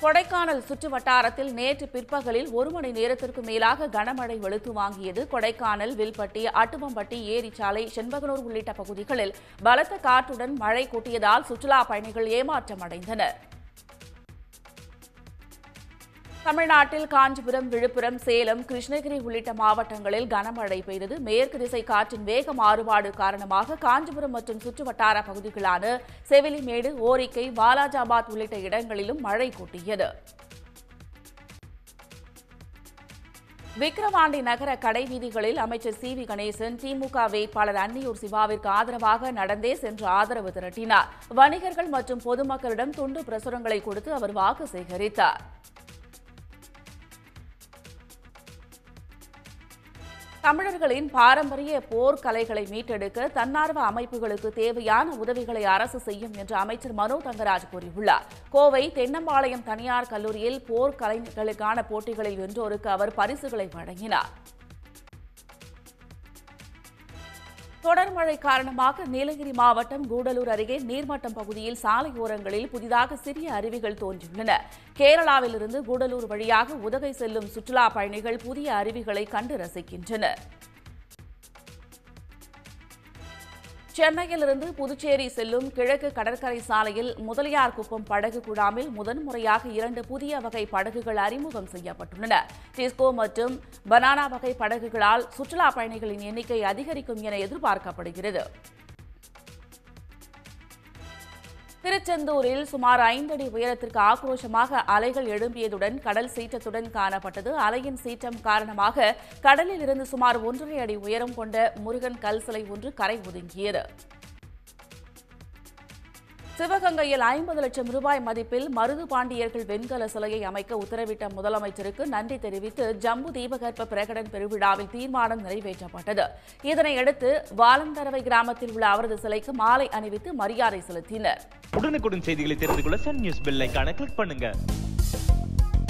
கொடைக்கானல் சுற்று வட்டாரத்தில் நேற்று பிற்பகலில் ஒரு மணி நேரத்திற்கு மேலாக கனமழை வெளுத்து வாங்கியது கொடைக்கானல் வில்பட்டி அட்டுவம்பட்டி ஏரிச்சாலை செண்பகனூர் உள்ளிட்ட பகுதிகளில் பலத்த காற்றுடன் மழை கொட்டியதால் சுற்றுலா பயணிகள் ஏமாற்றம் அடைந்தனர் தமிழ்நாட்டில் காஞ்சிபுரம் விழுப்புரம் சேலம் கிருஷ்ணகிரி உள்ளிட்ட மாவட்டங்களில் கனமழை பெய்தது மேற்கு திசை காற்றின் வேக மாறுபாடு காரணமாக காஞ்சிபுரம் மற்றும் சுற்றுவட்டார பகுதிகளான செவிலிமேடு ஓரிக்கை வாலாஜாபாத் உள்ளிட்ட இடங்களிலும் மழை கொட்டியது விக்கிரவாண்டி நகர கடை வீதிகளில் அமைச்சர் சி வி கணேசன் திமுக வேட்பாளர் அன்னியூர் சிவாவிற்கு ஆதரவாக நடந்தே சென்று ஆதரவு திரட்டினார் வணிகர்கள் மற்றும் பொதுமக்களிடம் துண்டு பிரசுரங்களை கொடுத்து அவர் வாக்கு சேகரித்தார் தமிழர்களின் பாரம்பரிய போர்க்கலைகளை மீட்டெடுக்க தன்னார்வ அமைப்புகளுக்கு தேவையான உதவிகளை அரசு செய்யும் என்று அமைச்சர் மனோ தங்கராஜ் கூறியுள்ளார் கோவை தென்னம்பாளையம் தனியார் கல்லூரியில் போர்க்கலைஞர்களுக்கான போட்டிகளில் வென்றோருக்கு அவர் பரிசுகளை வழங்கினார் தொடர் மழை காரணமாக நீலகிரி மாவட்டம் கூடலூர் அருகே நீர்மட்டம் பகுதியில் சாலையோரங்களில் புதிதாக சிறிய அருவிகள் தோன்றியுள்ளன கேரளாவிலிருந்து கூடலூர் வழியாக உதகை செல்லும் சுற்றுலா பயணிகள் புதிய அருவிகளை கண்டு ரசிக்கின்றனர் சென்னையிலிருந்து புதுச்சேரி செல்லும் கிழக்கு கடற்கரை சாலையில் முதலியார்குப்பம் படகு குழாமில் முதன்முறையாக இரண்டு புதிய வகை படகுகள் அறிமுகம் செய்யப்பட்டுள்ளன டிஸ்கோ மற்றும் பனானா வகை படகுகளால் சுற்றுலா பயணிகளின் எண்ணிக்கை அதிகரிக்கும் என எதிர்பார்க்கப்படுகிறது திருச்செந்தூரில் சுமார் ஐந்தடி உயரத்திற்கு ஆக்ரோஷமாக அலைகள் எழும்பியதுடன் கடல் சீற்றத்துடன் காணப்பட்டது அலையின் சீற்றம் காரணமாக கடலில் இருந்து சுமார் ஒன்றரை அடி உயரம் கொண்ட முருகன் கல் சிலை ஒன்று கரை ஒதுங்கியது சிவகங்கையில் ஐம்பது லட்சம் ரூபாய் மதிப்பில் மருது பாண்டியர்கள் வெண்கல சிலையை அமைக்க உத்தரவிட்ட முதலமைச்சருக்கு நன்றி தெரிவித்து ஜம்பு தீபகற்ப பிரகடன் பெருவிழாவில் தீர்மானம் நிறைவேற்றப்பட்டது இதனையடுத்து வாலந்தரவை கிராமத்தில் உள்ள அவரது சிலைக்கு மாலை அணிவித்து மரியாதை செலுத்தினர் உடனுக்குடன் செய்திகளை தெரிந்து கொள்ள சன் நியூஸ் பெல் ஐகானை கிளிக் பண்ணுங்க